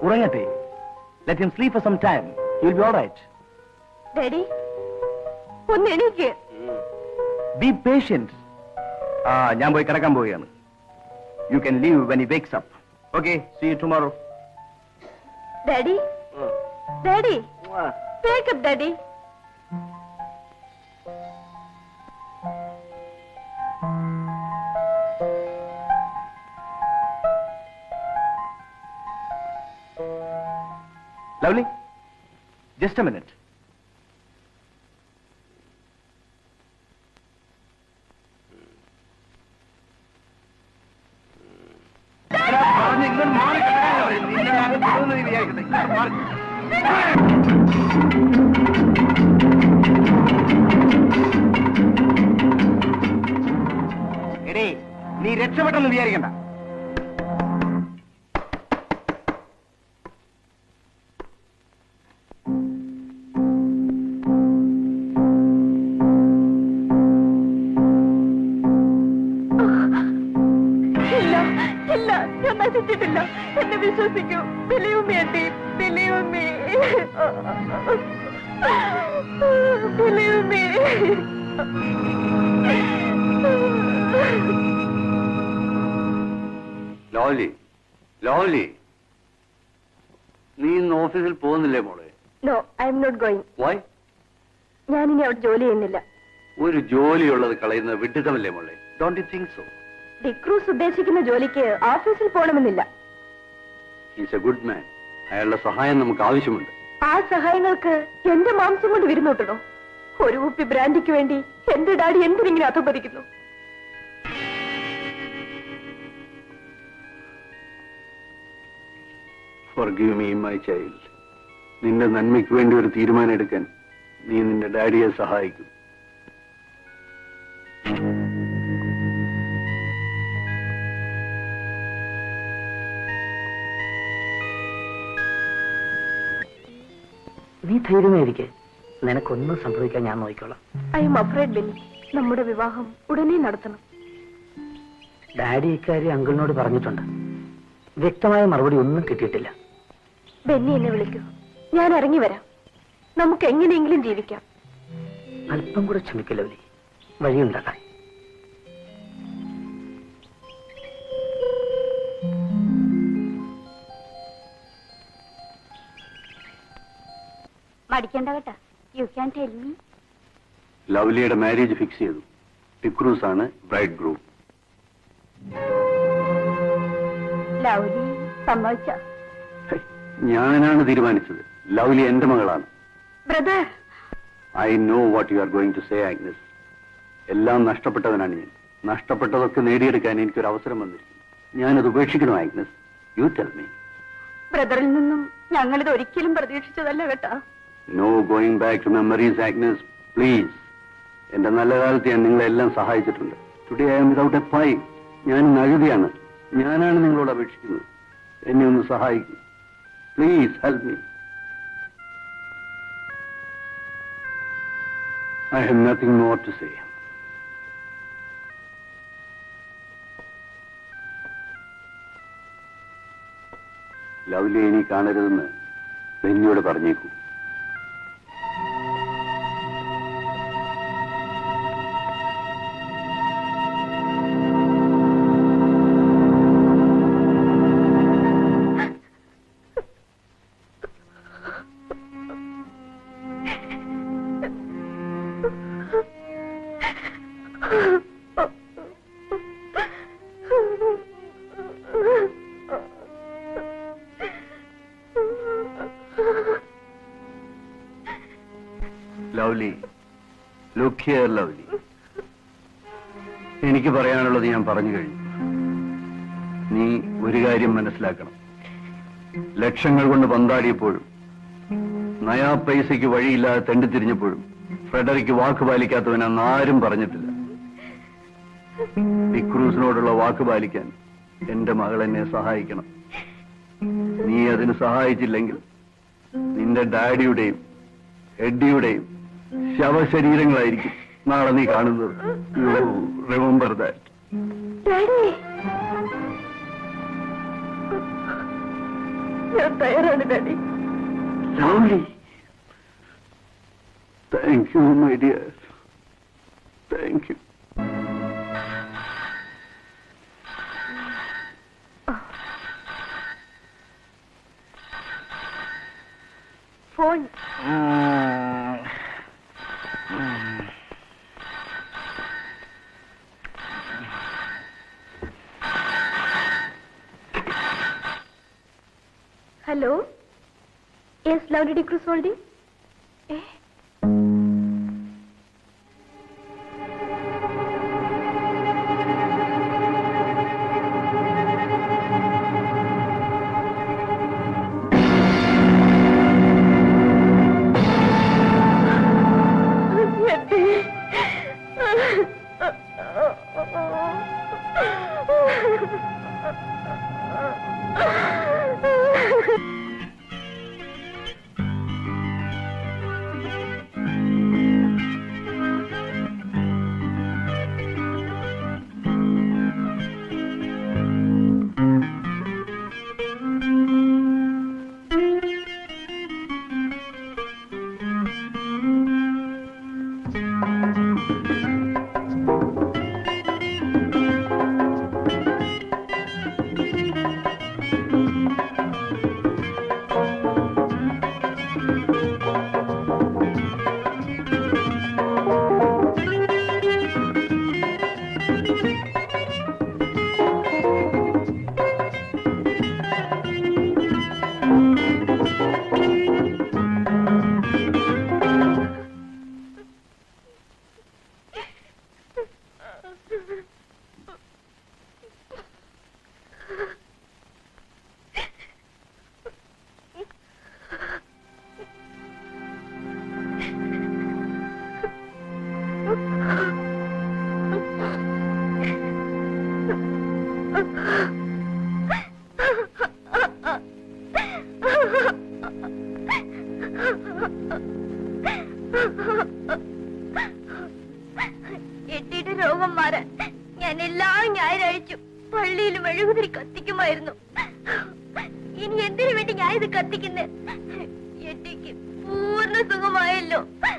ഉറങ്ങട്ടെ let him sleep for some time he will be all right daddy ഒന്ന് എണീക്ക് be patient ആ ഞാൻ പോയി കിടക്കാൻ പോവുകയാണ് you can leave when he wakes up okay see you tomorrow daddy daddy wake up daddy Lovely just a minute എടേ നീ രക്ഷപ്പെട്ടെന്ന് വിചാരിക്കണ്ട ഇല്ല ഇല്ല ഞാൻ നശിച്ചിട്ടില്ല എന്നെ വിശ്വസിക്കൂ believe aunty believe me believe me ലോലി ലോലി നീ ഇന്ന് ഓഫീസിൽ പോകുന്നില്ലേ മോളെ no I'm not going why ഞാൻ ഇനി അവിടെ ജോലി ചെയ്യുന്നില്ല ഒരു ജോലിയുള്ളത് കളയുന്നത് വിഡിതമല്ലേ മോളെ don't you think so D'Cruz ഉദ്ദേശിക്കുന്ന ജോലിക്ക് ഓഫീസിൽ പോകണമെന്നില്ല ഈസ് എ ഗുഡ് മാൻ അയാളുടെ സഹായം നമുക്ക് ആവശ്യമുണ്ട് ആ സഹായങ്ങൾക്ക് എന്റെ മാംസം കൊണ്ട് വിരുന്നോട്ടണോ ഒരു കുപ്പി ബ്രാൻഡിക്ക് വേണ്ടി എന്റെ ഡാഡി എന്തിനിങ്ങനെ അധപതിക്കുന്നു ഫോർഗീവ് മീ മൈ ചൈൽഡ് നിന്റെ നന്മയ്ക്ക് വേണ്ടി ഒരു തീരുമാനം എടുക്കാൻ നീ നിന്റെ ഡാഡിയെ സഹായിക്കും നീ ധൈര്യമായിരിക്കെ നിനക്കൊന്നും സംഭവിക്കാൻ ഞാൻ നോക്കിക്കോളാം ഐ എം അഫ്രൈഡ് ബെന്നി നമ്മുടെ വിവാഹം ഉടനെ നടത്തണം ഡാഡി ഇക്കാര്യം അങ്കിളിനോട് പറഞ്ഞിട്ടുണ്ട് വ്യക്തമായ മറുപടി ഒന്നും കിട്ടിയിട്ടില്ല ബെന്നി എന്നെ വിളിക്കൂ ഞാൻ ഇറങ്ങി വരാം നമുക്ക് എങ്ങനെയെങ്കിലും ജീവിക്കാം അല്പം കൂടെ ക്ഷമിക്കല്ലോ വഴിയുണ്ടാക്കാൻ മടിക്കണ്ട കേട്ടാ യു ക്യാൻ ടെൽ മീ ലവ്ലിയുടെ മാരേജ് ഫിക്സ് ചെയ്തു ടിക്രൂസ് ആണ് ബ്രൈഡ് ഗ്രൂപ്പ് ലൗലി സമ്മതിച്ച ഞാനാണ് തീരുമാനിച്ചത് ലവ്ലി എന്റെ മകളാണ് brother I know what you are going to say Agnes എല്ലാം നഷ്ടപ്പെട്ടവനാണ് ഞാൻ നഷ്ടപ്പെട്ടതൊക്കെ നേടിയെടുക്കാൻ എനിക്കൊരു അവസരം വന്നിരിക്കുന്നു ഞാനത് ഉപേക്ഷിക്കണോ ആഗ്നസ് യു ടെൽ മീ ബ്രദറിൽ നിന്നും ഞങ്ങളിത് ഒരിക്കലും പ്രതീക്ഷിച്ചതല്ല കേട്ടാ no going back to memories Agnes please എന്റെ നല്ല കാലത്ത് ഞാൻ നിങ്ങളെ എല്ലാം സഹായിച്ചിട്ടുണ്ട് today I'm without a pie ഞാൻ നഴുതിയാണ് ഞാനാണ് നിങ്ങളോട് അപേക്ഷിക്കുന്നത് എന്നെ ഒന്ന് സഹായിക്കും please help me I have nothing more to say Lovely ഇനി കാണരുതെന്ന് ബെന്നിയോട് പറഞ്ഞേക്കൂ ലവ്ലി ലുക്ക് ഹിയർ ലവ്ലി എനിക്ക് പറയാനുള്ളത് ഞാൻ പറഞ്ഞു കഴിഞ്ഞു നീ ഒരു കാര്യം മനസ്സിലാക്കണം ലക്ഷങ്ങൾ കൊണ്ട് പന്താടിയപ്പോഴും നയാ പൈസയ്ക്ക് വഴിയില്ലാതെ തെണ്ടിത്തിരിഞ്ഞപ്പോഴും ഫ്രെഡറിക്ക് വാക്ക് പാലിക്കാത്തവനാന്ന് ആരും പറഞ്ഞിട്ടില്ല ഡിക്രൂസിനോടുള്ള വാക്ക് പാലിക്കാൻ എന്റെ മകൾ എന്നെ സഹായിക്കണം നീ അതിന് സഹായിച്ചില്ലെങ്കിൽ നിന്റെ ഡാഡിയുടെയും എഡ്ഡിയുടെയും ശവശരീരങ്ങളായിരിക്കും നാളെ നീ കാണുന്നത് യു റിമെമ്പർ ദാറ്റ് ഡാഡി ഞാൻ തയ്യാറാണ് daddy Lovely. Thank you, my dear. Thank you. Phone hello yes love D'Cruz holding ഏ എട്ടിയുടെ രോഗം മാറാൻ ഞാൻ എല്ലാ ഞായറാഴ്ചയും പള്ളിയിൽ മെഴുകുതിരി കത്തിക്കുമായിരുന്നു ഇനി എന്തിനു വേണ്ടി ഞാൻ ഇത് കത്തിക്കുന്നേ എട്ടിക്ക് പൂർണ്ണ സുഖമായല്ലോ